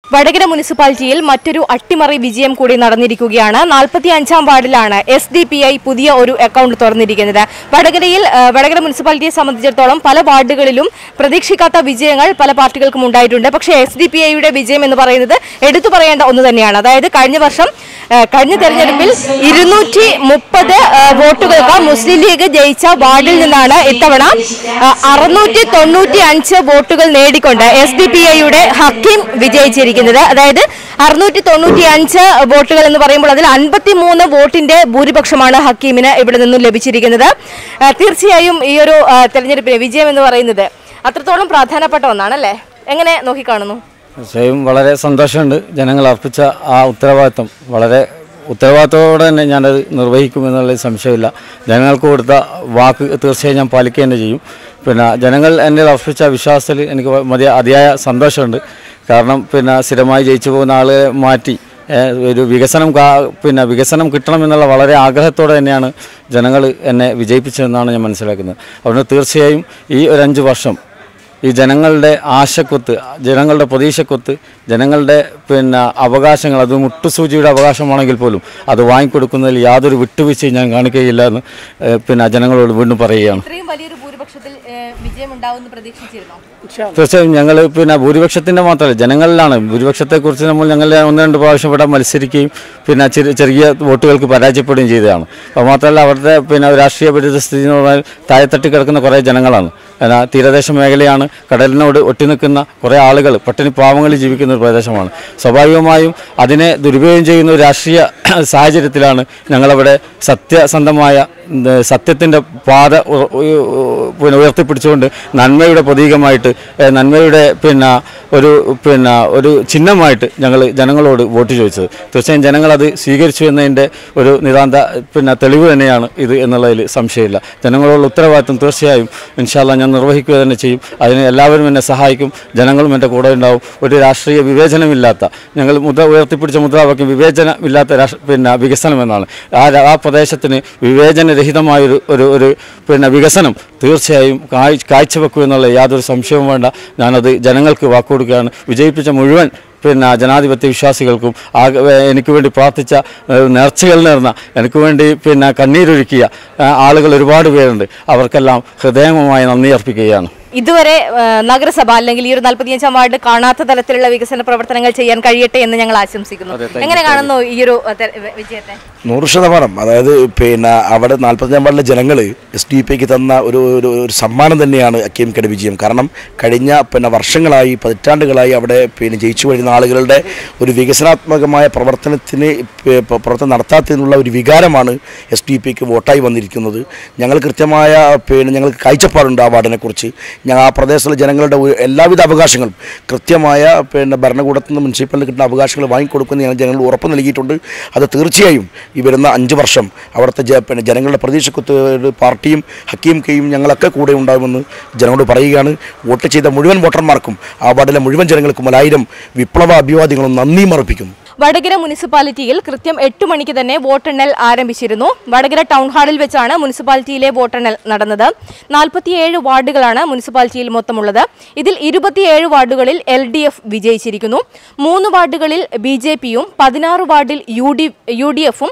വടകര മുനിസിപ്പാലിറ്റിയിൽ മറ്റൊരു അട്ടിമറി വിജയം കൂടി നടന്നിരിക്കുകയാണ് നാൽപ്പത്തി അഞ്ചാം വാർഡിലാണ് എസ് ഡി പി ഐ പുതിയ ഒരു അക്കൗണ്ട് തുറന്നിരിക്കുന്നത് വടകരയിൽ ആ, വടകര മുനിസിപ്പാലിറ്റിയെ സംബന്ധിച്ചിടത്തോളം പല വാർഡുകളിലും പ്രതീക്ഷിക്കാത്ത വിജയങ്ങൾ പല പാർട്ടികൾക്കും ഉണ്ടായിട്ടുണ്ട് പക്ഷേ എസ് ഡി പി ഐയുടെ വിജയം എന്ന് പറയുന്നത് എടുത്തു പറയേണ്ട ഒന്ന് തന്നെയാണ് അതായത് കഴിഞ്ഞ വർഷം ആ, കഴിഞ്ഞ തെരഞ്ഞെടുപ്പിൽ ഇരുന്നൂറ്റി മുപ്പത് വോട്ടുകൾക്ക് മുസ്ലിം ലീഗ് ജയിച്ച വാർഡിൽ നിന്നാണ് ഇത്തവണ അറുന്നൂറ്റി തൊണ്ണൂറ്റി അഞ്ച് വോട്ടുകൾ നേടിക്കൊണ്ട് എസ് ഡി പി ഐയുടെ ഹക്കീം വിജയിച്ചിരിക്കുന്നത് അതായത് അറുന്നൂറ്റി തൊണ്ണൂറ്റി അഞ്ച് വോട്ടുകൾ എന്ന് പറയുമ്പോൾ അതിൽ അൻപത്തി മൂന്ന് വോട്ടിന്റെ ഭൂരിപക്ഷമാണ് ഹക്കീമിന് ഇവിടെ നിന്നും ലഭിച്ചിരിക്കുന്നത് ആ, തീർച്ചയായും ഈ ഒരു ആ, തെരഞ്ഞെടുപ്പിന് വിജയം എന്ന് പറയുന്നത് അത്രത്തോളം പ്രാധാന്യപ്പെട്ട ഒന്നാണല്ലേ എങ്ങനെ നോക്കിക്കാണുന്നു തീർച്ചയായും വളരെ സന്തോഷമുണ്ട് ജനങ്ങൾ അർപ്പിച്ച ആ ഉത്തരവാദിത്വം വളരെ ഉത്തരവാദിത്തത്തോടെ തന്നെ ഞാനത് നിർവഹിക്കുമെന്നുള്ളതിൽ സംശയമില്ല ജനങ്ങൾക്ക് കൊടുത്ത വാക്ക് തീർച്ചയായും ഞാൻ പാലിക്കുക തന്നെ ചെയ്യും പിന്നെ ജനങ്ങൾ എന്നെ അർപ്പിച്ച വിശ്വാസത്തിൽ എനിക്ക് മതിയ അതിയായ സന്തോഷമുണ്ട് കാരണം പിന്നെ സ്ഥിരമായി ജയിച്ചു പോകുന്ന ആളെ മാറ്റി ഏഹ്, ഒരു വികസനം കാ പിന്നെ വികസനം കിട്ടണമെന്നുള്ള വളരെ ആഗ്രഹത്തോടെ തന്നെയാണ് ജനങ്ങൾ എന്നെ വിജയിപ്പിച്ചതെന്നാണ് ഞാൻ മനസ്സിലാക്കുന്നത് അതുകൊണ്ട് തീർച്ചയായും ഈ ഒരു അഞ്ച് വർഷം ഈ ജനങ്ങളുടെ ആശക്കൊത്ത് ജനങ്ങളുടെ പ്രതീക്ഷക്കൊത്ത് ജനങ്ങളുടെ പിന്നെ അവകാശങ്ങൾ അത് മുട്ടുസൂചിയുടെ അവകാശമാണെങ്കിൽ പോലും അത് വാങ്ങിക്കൊടുക്കുന്നതിൽ യാതൊരു വിട്ടുവീഴ്ചയും ഞാൻ കാണിക്കുകയില്ല എന്ന് ഏഹ്, പിന്നെ ജനങ്ങളോട് വീണ്ടും പറയുകയാണ് ഇത്രയും വലിയൊരു ഭൂരിപക്ഷത്തിൽ വിജയം ഉണ്ടാവുമെന്ന് പ്രതീക്ഷിച്ചിരുന്നോ തീർച്ചയായും ഞങ്ങൾ പിന്നെ ഭൂരിപക്ഷത്തിൻ്റെ മാത്രമല്ല ജനങ്ങളിലാണ് ഭൂരിപക്ഷത്തെക്കുറിച്ച് നമ്മൾ ഞങ്ങൾ ഒന്ന് രണ്ട് പ്രാവശ്യം ഇവിടെ മത്സരിക്കുകയും പിന്നെ ചെറിയ ചെറിയ വോട്ടുകൾക്ക് പരാജയപ്പെടുകയും ചെയ്തതാണ് അപ്പോൾ മാത്രമല്ല അവരുടെ പിന്നെ രാഷ്ട്രീയ പരിതസ്ഥിതി എന്ന് പറഞ്ഞാൽ താഴെത്തട്ടി കിടക്കുന്ന കുറേ ജനങ്ങളാണ് എന്നാൽ തീരദേശ മേഖലയാണ് കടലിനോട് ഒട്ടി നിൽക്കുന്ന കുറേ ആളുകൾ പട്ടിണി പാവങ്ങളിൽ ജീവിക്കുന്ന ഒരു പ്രദേശമാണ് സ്വാഭാവികമായും അതിനെ ദുരുപയോഗം ചെയ്യുന്ന ഒരു രാഷ്ട്രീയ സാഹചര്യത്തിലാണ് ഞങ്ങളവിടെ സത്യസന്ധമായ ഉം, സത്യത്തിൻ്റെ പാത ഉ- ഉ- ഉ- പിന്നെ ഉയർത്തിപ്പിടിച്ചുകൊണ്ട് നന്മയുടെ പ്രതീകമായിട്ട് ഏഹ്, നന്മയുടെ പിന്നെ ഒരു പിന്നെ ഒരു ചിഹ്നമായിട്ട് ഞങ്ങൾ ജനങ്ങളോട് വോട്ട് ചോദിച്ചത് തീർച്ചയായും ജനങ്ങളത് സ്വീകരിച്ചു എന്നതിൻ്റെ ഒരു നിതാന്ത പിന്നെ തെളിവ് തന്നെയാണ് ഇത് എന്നുള്ളതിൽ സംശയമില്ല ജനങ്ങളോടുള്ള ഉത്തരവാദിത്വം തീർച്ചയായും ഇൻഷാല്ല ഞാൻ നിർവഹിക്കുക തന്നെ ചെയ്യും അതിന് എല്ലാവരും എന്നെ സഹായിക്കും ജനങ്ങളും എൻ്റെ കൂടെ ഉണ്ടാവും ഒരു രാഷ്ട്രീയ വിവേചനമില്ലാത്ത ഞങ്ങൾ മുദ്ര ഉയർത്തിപ്പിടിച്ച മുദ്രാവാക്യം വിവേചനമില്ലാത്ത രാഷ്ട്ര പിന്നെ വികസനം എന്നാണ് ആ രാ- ആ പ്രദേശത്തിന് വിവേചനരഹിതമായൊരു ഒരു ഒരു പിന്നെ വികസനം തീർച്ചയായും കായ് കാഴ്ചവെക്കും എന്നുള്ള യാതൊരു സംശയവും വേണ്ട ഞാനത് ജനങ്ങൾക്ക് വാക്കുകൊടുക്കുകയാണ് വിജയിപ്പിച്ച മുഴുവൻ പിന്നെ ജനാധിപത്യ വിശ്വാസികൾക്കും ആകെ എനിക്ക് വേണ്ടി പ്രാർത്ഥിച്ച ഏഹ്, നേർച്ചകൾ നേർന്ന എനിക്ക് വേണ്ടി പിന്നെ കണ്ണീരൊഴുക്കിയ ഏഹ്, ആളുകൾ ഒരുപാട് പേരുണ്ട് അവർക്കെല്ലാം ഹൃദയമായി നന്ദി അർപ്പിക്കുകയാണ് ഇതുവരെ ആ, നഗരസഭ അല്ലെങ്കിൽ ഈ ഒരു നാൽപ്പത്തിയഞ്ചാം വാർഡ് കാണാത്ത തലത്തിലുള്ള വികസന പ്രവർത്തനങ്ങൾ ചെയ്യാൻ കഴിയട്ടെ എന്ന് ഞങ്ങൾ ആശംസിക്കുന്നു എങ്ങനെ കാണുന്നു ഈ ഒരു ആ, തെ- വിജയത്തെ നൂറ് ശതമാനം അതായത് പിന്നെ അവിടെ നാൽപ്പത്തഞ്ചാം വാർഡിലെ ജനങ്ങൾ എസ് ഡി പിക്ക് തന്ന ഒരു ഒരു ഒരു സമ്മാനം തന്നെയാണ് അക്കീം കട വിജയം കാരണം കഴിഞ്ഞ പിന്നെ വർഷങ്ങളായി പതിറ്റാണ്ടുകളായി അവിടെ പിന്നെ ജയിച്ചു വരുന്ന ആളുകളുടെ ഒരു വികസനാത്മകമായ പ്രവർത്തനത്തിന് പ- പ- പ്രവർത്തനം നടത്താത്തതിനുള്ള ഒരു വികാരമാണ് എസ് ഡി പിക്ക് വോട്ടായി വന്നിരിക്കുന്നത് ഞങ്ങൾ കൃത്യമായ പിന്നെ ഞങ്ങൾക്ക് കാഴ്ചപ്പാടുണ്ട് ആ വാർഡിനെ കുറിച്ച് ഞങ്ങൾ ആ പ്രദേശത്തുള്ള ജനങ്ങളുടെ ഒരു എല്ലാവിധ അവകാശങ്ങളും കൃത്യമായ പിന്നെ ഭരണകൂടത്തിൽ നിന്ന് മുനിസിപ്പാലിറ്റി കിട്ടുന്ന അവകാശങ്ങൾ വാങ്ങിക്കൊടുക്കുന്ന ഞങ്ങൾ ജനങ്ങൾ ഉറപ്പ് നൽകിയിട്ടുണ്ട് അത് തീർച്ചയായും ഈ വരുന്ന അഞ്ച് വർഷം അവിടുത്തെ ജ- പിന്നെ ജനങ്ങളുടെ പ്രതീക്ഷക്കൊത്ത് ഒരു പാർട്ടിയും ഹക്കീം കെയും ഞങ്ങളൊക്കെ കൂടെ ഉണ്ടാകുമെന്ന് ജനങ്ങളോട് പറയുകയാണ് വോട്ട് ചെയ്ത മുഴുവൻ വോട്ടർമാർക്കും ആ വാർഡിലെ മുഴുവൻ ജനങ്ങൾക്കും ഒരായിരം വിപ്ലവ അഭിവാദ്യങ്ങളും നന്ദിയും അർപ്പിക്കുന്നു വടകര മുനിസിപ്പാലിറ്റിയിൽ കൃത്യം എട്ട് മണിക്ക് തന്നെ വോട്ടെണ്ണൽ ആരംഭിച്ചിരുന്നു വടകര ടൗൺ ഹാളിൽ വെച്ചാണ് മുനിസിപ്പാലിറ്റിയിലെ വോട്ടെണ്ണൽ നടന്നത് നാൽപ്പത്തിയേഴ് വാർഡുകളാണ് മുനിസിപ്പാലിറ്റിയിൽ മൊത്തമുള്ളത് ഇതിൽ ഇരുപത്തിയേഴ് വാർഡുകളിൽ എൽ ഡി എഫ് വിജയിച്ചിരിക്കുന്നു മൂന്ന് വാർഡുകളിൽ ബി ജെ പിയും പതിനാറ് വാർഡിൽ യു ഡി യു ഡി എഫും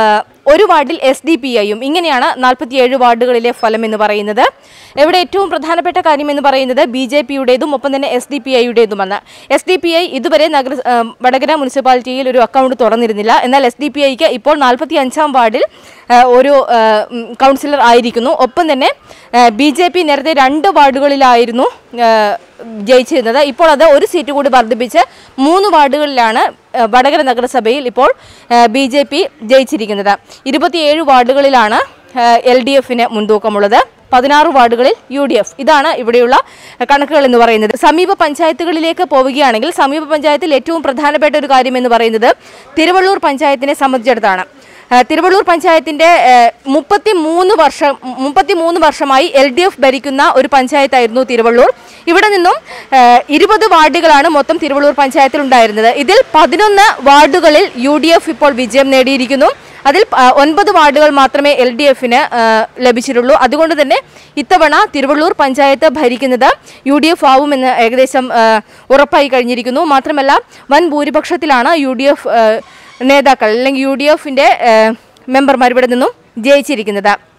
ഒരു വാർഡിൽ എസ് ഡി പി ഐയും ഇങ്ങനെയാണ് നാൽപ്പത്തിയേഴ് വാർഡുകളിലെ ഫലം എന്ന് പറയുന്നത് ഇവിടെ ഏറ്റവും പ്രധാനപ്പെട്ട കാര്യം എന്ന് പറയുന്നത് ബി ജെ പിയുടേതും ഒപ്പം തന്നെ എസ് ഡി പി ഐയുടേതുമാണ് എസ് ഡി പി ഐ ഇതുവരെ നഗര ആ, വടകര മുനിസിപ്പാലിറ്റിയിൽ ഒരു അക്കൗണ്ട് തുറന്നിരുന്നില്ല എന്നാൽ എസ് ഡി പി ഐക്ക് ഇപ്പോൾ നാൽപ്പത്തി അഞ്ചാം വാർഡിൽ ആ, ഒരു ആ, ഉം, കൗൺസിലർ ആയിരിക്കുന്നു ഒപ്പം തന്നെ ബി ജെ പി നേരത്തെ രണ്ട് വാർഡുകളിലായിരുന്നു ആ, ജയിച്ചിരുന്നത് ഇപ്പോൾ അത് ഒരു സീറ്റ് കൂടി വർദ്ധിപ്പിച്ച് മൂന്ന് വാർഡുകളിലാണ് ആ, വടകര നഗരസഭയിൽ ഇപ്പോൾ ബി ജെ പി ജയിച്ചിരിക്കുന്നത് ഇരുപത്തിയേഴ് വാർഡുകളിലാണ് എൽ ഡി എഫിന് മുൻതൂക്കമുള്ളത് പതിനാറ് വാർഡുകളിൽ യു ഡി എഫ് ഇതാണ് ഇവിടെയുള്ള കണക്കുകൾ എന്ന് പറയുന്നത് സമീപ പഞ്ചായത്തുകളിലേക്ക് പോവുകയാണെങ്കിൽ സമീപ പഞ്ചായത്തിൽ ഏറ്റവും പ്രധാനപ്പെട്ട ഒരു കാര്യം എന്ന് പറയുന്നത് തിരുവള്ളൂർ പഞ്ചായത്തിനെ സംബന്ധിച്ചിടത്താണ് ആ, തിരുവള്ളൂർ പഞ്ചായത്തിന്റെ മുപ്പത്തി മൂന്ന് വർഷം മുപ്പത്തി മൂന്ന് വർഷമായി എൽ ഡി എഫ് ഭരിക്കുന്ന ഒരു പഞ്ചായത്തായിരുന്നു തിരുവള്ളൂർ ഇവിടെ നിന്നും ഇരുപത് വാർഡുകളാണ് മൊത്തം തിരുവള്ളൂർ പഞ്ചായത്തിൽ ഉണ്ടായിരുന്നത് ഇതിൽ പതിനൊന്ന് വാർഡുകളിൽ യു ഡി എഫ് ഇപ്പോൾ വിജയം നേടിയിരിക്കുന്നു അതിൽ ആ, ഒൻപത് വാർഡുകൾ മാത്രമേ എൽ ഡി എഫിന് ലഭിച്ചിട്ടുള്ളൂ അതുകൊണ്ട് തന്നെ ഇത്തവണ തിരുവള്ളൂർ പഞ്ചായത്ത് ഭരിക്കുന്നത് യു ഡി എഫ് ആവുമെന്ന് ഏകദേശം ആ, ഉറപ്പായി കഴിഞ്ഞിരിക്കുന്നു മാത്രമല്ല വൻ ഭൂരിപക്ഷത്തിലാണ് യു ഡി എഫ് നേതാക്കൾ അല്ലെങ്കിൽ യു ഡി എഫിൻ്റെ മെമ്പർമാർ ഇവിടെ നിന്നും ജയിച്ചിരിക്കുന്നത്